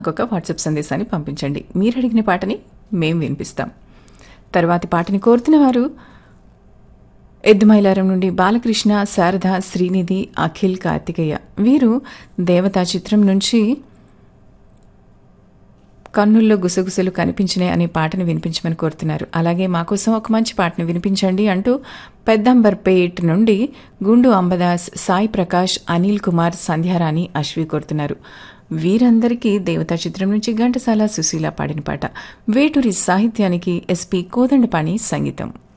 ఒక వాట్సాప్ సందేశాన్ని పంపించండి మీరు అడిగిన పాటని మేం వినిపిస్తాం తర్వాతి పాటని కోరుతున్న వారు ఎద్దుమైలారం నుండి బాలకృష్ణ శారద శ్రీనిధి అఖిల్ కార్తికేయ వీరు దేవతా చిత్రం నుంచి కన్నుల్లో గుసగుసలు కనిపించినాయి అనే పాటను వినిపించమని కోరుతున్నారు అలాగే మా కోసం ఒక మంచి పాటను వినిపించండి అంటూ పెద్దంబర్పేట్ నుండి గుండు అంబదాస్ సాయి ప్రకాష్ అనిల్ కుమార్ సంధ్యారాణి అశ్వి కోరుతున్నారు వీరందరికీ దేవతా చిత్రం నుంచి ఘంటసాల సుశీల పాడిన పాట వేటూరి సాహిత్యానికి ఎస్పి కోదండపాణి సంగీతం